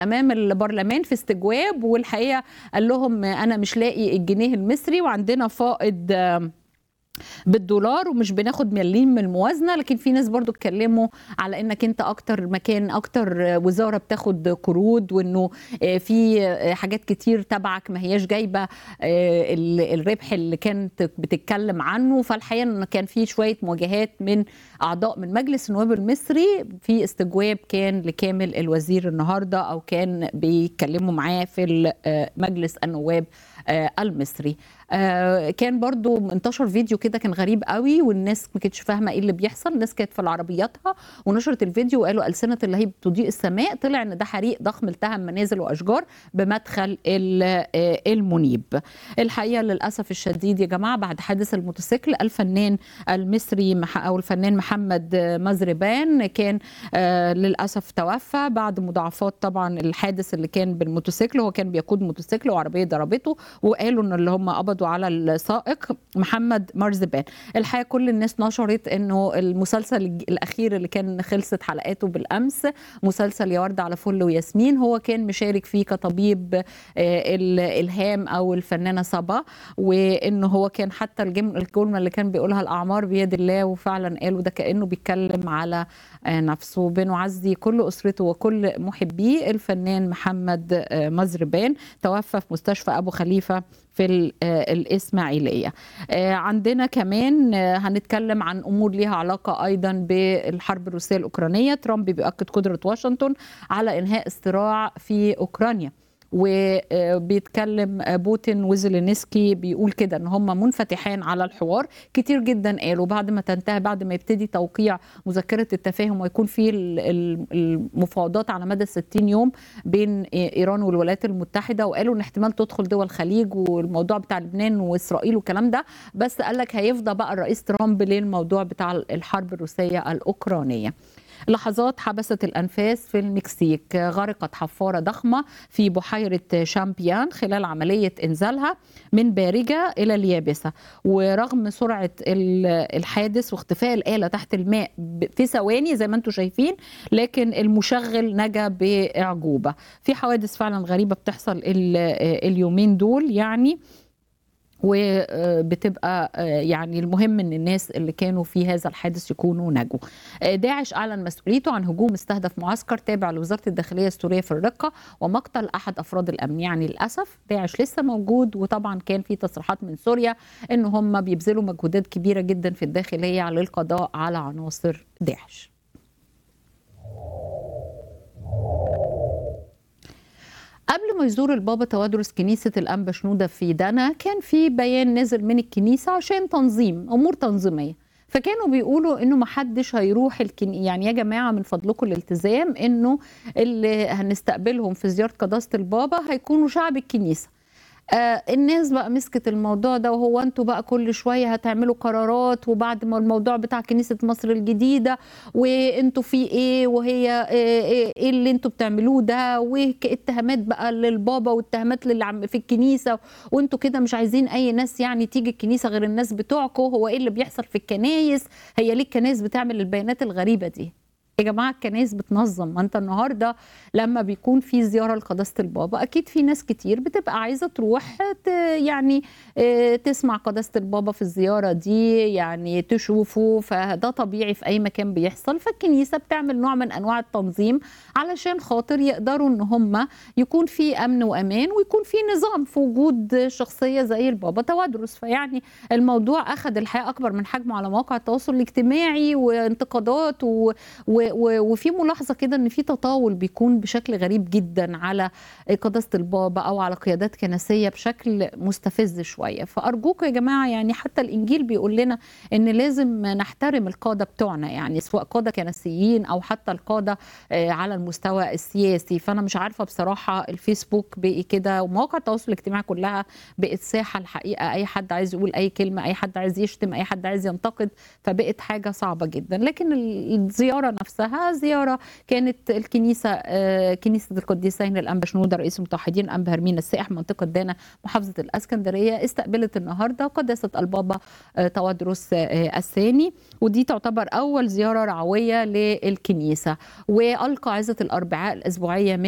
امام البرلمان في استجواب والحقيقه قال لهم انا مش لاقي الجنيه المصري وعندنا فائض بالدولار ومش بناخد مليم من الموازنه لكن في ناس برضو اتكلموا على انك انت اكتر مكان اكتر وزاره بتاخد قروض وانه في حاجات كتير تبعك ما هياش جايبه الربح اللي كانت بتتكلم عنه فالحقيقه ان كان في شويه مواجهات من اعضاء من مجلس النواب المصري في استجواب كان لكامل الوزير النهارده او كان بيتكلموا معاه في مجلس النواب المصري كان برضو انتشر فيديو كده كان غريب قوي والناس ما كانتش فاهمه ايه اللي بيحصل الناس كانت في عربياتها ونشرت الفيديو وقالوا السنه اللهيب تضيء السماء طلع ان ده حريق ضخم التهم منازل واشجار بمدخل المنيب الحقيقه للاسف الشديد يا جماعه بعد حادث الموتوسيكل الفنان المصري او الفنان محمد مزربان كان للاسف توفى بعد مضاعفات طبعا الحادث اللي كان بالموتوسيكل هو كان بيقود موتوسيكل وعربيه ضربته وقالوا ان اللي هم قبضوا على السائق محمد مرزبان الحقيقه كل الناس نشرت انه المسلسل الاخير اللي كان خلصت حلقاته بالامس مسلسل يا ورد على فل وياسمين هو كان مشارك فيه كطبيب الالهام او الفنانه صبا وانه هو كان حتى الجمله اللي كان بيقولها الاعمار بيد الله وفعلا قالوا ده كانه بيتكلم على نفسه بنعزي كل اسرته وكل محبيه الفنان محمد مزربان توفى في مستشفى ابو خليفه في الإسماعيلية عندنا كمان هنتكلم عن أمور ليها علاقة أيضا بالحرب الروسية الأوكرانية ترامب بيؤكد قدرة واشنطن على إنهاء الصراع في أوكرانيا وبيتكلم بوتين وزيلينسكي بيقول كده ان هم منفتحان على الحوار كتير جدا قالوا بعد ما تنتهي بعد ما يبتدي توقيع مذكره التفاهم ويكون في المفاوضات على مدى 60 يوم بين ايران والولايات المتحده وقالوا ان احتمال تدخل دول الخليج والموضوع بتاع لبنان واسرائيل والكلام ده بس قال لك هيفضى بقى الرئيس ترامب للموضوع بتاع الحرب الروسيه الاوكرانيه لحظات حبست الأنفاس في المكسيك غرقت حفارة ضخمة في بحيرة شامبيان خلال عملية إنزالها من بارجة إلى اليابسة ورغم سرعة الحادث واختفاء الآلة تحت الماء في ثواني زي ما انتم شايفين لكن المشغل نجا بإعجوبة في حوادث فعلا غريبة بتحصل اليومين دول يعني وبتبقى يعني المهم ان الناس اللي كانوا في هذا الحادث يكونوا نجوا داعش اعلن مسؤوليته عن هجوم استهدف معسكر تابع لوزاره الداخليه السوريه في الرقه ومقتل احد افراد الامن يعني للاسف داعش لسه موجود وطبعا كان في تصريحات من سوريا ان هم بيبذلوا مجهودات كبيره جدا في الداخليه للقضاء على عناصر داعش قبل ما يزور البابا توادرس كنيسة الأنبا شنودة في دانا كان في بيان نزل من الكنيسة عشان تنظيم أمور تنظيمية فكانوا بيقولوا انه ما حدش هيروح الكن... يعني يا جماعه من فضلكم الالتزام انه اللي هنستقبلهم في زياره قداسه البابا هيكونوا شعب الكنيسه آه الناس بقى مسكت الموضوع ده وهو انتوا بقى كل شويه هتعملوا قرارات وبعد ما الموضوع بتاع كنيسه مصر الجديده وانتوا في ايه وهي ايه, إيه اللي انتوا بتعملوه ده واتهامات بقى للبابا واتهامات للي في الكنيسه وانتوا كده مش عايزين اي ناس يعني تيجي الكنيسه غير الناس بتوعكم هو ايه اللي بيحصل في الكنايس هي ليه الكنايس بتعمل البيانات الغريبه دي يا جماعه الكنائس بتنظم ما انت النهارده لما بيكون في زياره لقداسه البابا اكيد في ناس كتير بتبقى عايزه تروح يعني تسمع قداسه البابا في الزياره دي يعني تشوفه فده طبيعي في اي مكان بيحصل فالكنيسه بتعمل نوع من انواع التنظيم علشان خاطر يقدروا ان هم يكون في امن وامان ويكون في نظام في وجود شخصيه زي البابا توادرس فيعني الموضوع اخذ الحقيقه اكبر من حجمه على مواقع التواصل الاجتماعي وانتقادات و, و وفي ملاحظه كده ان في تطاول بيكون بشكل غريب جدا على قداسه البابا او على قيادات كنسيه بشكل مستفز شويه فارجوكم يا جماعه يعني حتى الانجيل بيقول لنا ان لازم نحترم القاده بتوعنا يعني سواء قاده كنسيين او حتى القاده على المستوى السياسي فانا مش عارفه بصراحه الفيسبوك بقي كده ومواقع التواصل الاجتماعي كلها بقت ساحه الحقيقه اي حد عايز يقول اي كلمه اي حد عايز يشتم اي حد عايز ينتقد فبقت حاجه صعبه جدا لكن الزياره نفسها نفسها زيارة كانت الكنيسة كنيسة القديسين الأنبا شنودة رئيس المتوحدين أنبا هرمين السائح منطقة دانا محافظة الأسكندرية استقبلت النهاردة قداسة البابا توادرس الثاني ودي تعتبر أول زيارة رعوية للكنيسة وألقى عزة الأربعاء الأسبوعية